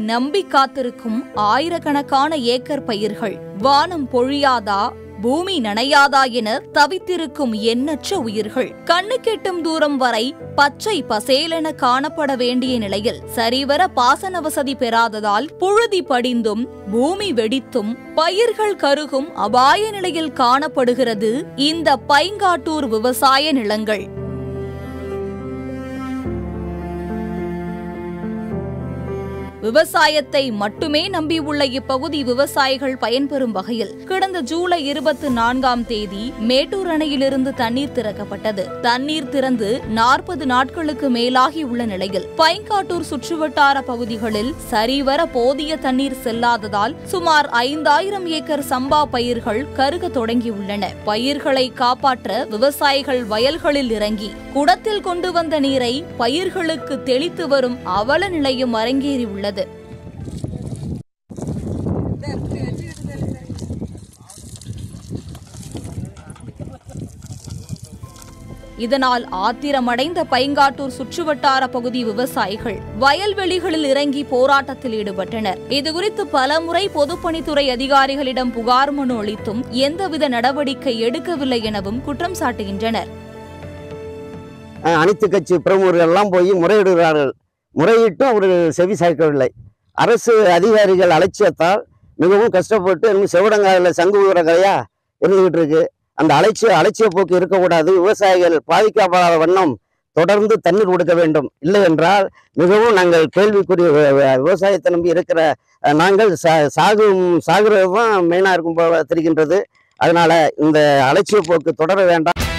நம்பி காத்திருக்கும் ஆயிரக்கணக்கான ஏக்கர் பயிர்கள் வானம் பொழியாதா பூமி நனையாதா என தவித்திருக்கும் எண்ணற்ற உயிர்கள் கண்ணு கெட்டும் தூரம் வரை பச்சை பசேலென காணப்பட வேண்டிய நிலையில் சரிவர பாசன வசதி பெறாததால் புழுதி படிந்தும் பூமி வெடித்தும் பயிர்கள் கருகும் அபாய நிலையில் காணப்படுகிறது இந்த பைங்காட்டூர் விவசாய நிலங்கள் விவசாயத்தை மட்டுமே நம்பியுள்ள இப்பகுதி விவசாயிகள் பயன்பெறும் வகையில் கடந்த ஜூலை இருபத்தி நான்காம் தேதி மேட்டூர் அணையிலிருந்து தண்ணீர் திறக்கப்பட்டது தண்ணீர் திறந்து நாற்பது நாட்களுக்கு மேலாகி உள்ள நிலையில் பைங்காட்டூர் சுற்றுவட்டார பகுதிகளில் சரிவர போதிய தண்ணீர் செல்லாததால் சுமார் ஐந்தாயிரம் ஏக்கர் சம்பா பயிர்கள் கருக தொடங்கியுள்ளன பயிர்களை காப்பாற்ற விவசாயிகள் வயல்களில் இறங்கி குடத்தில் கொண்டு வந்த நீரை பயிர்களுக்கு தெளித்து வரும் அவல நிலையும் அரங்கேறியுள்ளது இதனால் ஆத்திரமடைந்த பைங்காட்டூர் சுற்றுவட்டார பகுதி விவசாயிகள் வயல்வெளிகளில் இறங்கி போராட்டத்தில் ஈடுபட்டனர் இதுகுறித்து பலமுறை பொதுப்பணித்துறை அதிகாரிகளிடம் புகார் மனு அளித்தும் எந்தவித நடவடிக்கை எடுக்கவில்லை எனவும் குற்றம் சாட்டுகின்றனர் அஹ் அனைத்து கட்சி பிரமுகர்கள் எல்லாம் போய் முறையிடுகிறார்கள் முறையிட்டும் அவர் செவி சாய்க்கவில்லை அரசு அதிகாரிகள் அலட்சியத்தால் மிகவும் கஷ்டப்பட்டு இன்னும் செவடங்காயில் சங்கு ஊற கதையா இருந்துகிட்டு இருக்கு அந்த அலட்சிய அலட்சிய போக்கு இருக்கக்கூடாது விவசாயிகள் பாதிக்கப்படாத வண்ணம் தொடர்ந்து தண்ணீர் கொடுக்க வேண்டும் இல்லை என்றால் மிகவும் நாங்கள் கேள்விக்குரிய வி- வி- விவசாயத்தை நம்பி இருக்கிற அஹ், நாங்கள் சா சாகும் சாகுறது தான் மெயினாக இருக்கும் போல தெரிகின்றது அதனால இந்த அலட்சிய போக்கு தொடர வேண்டாம்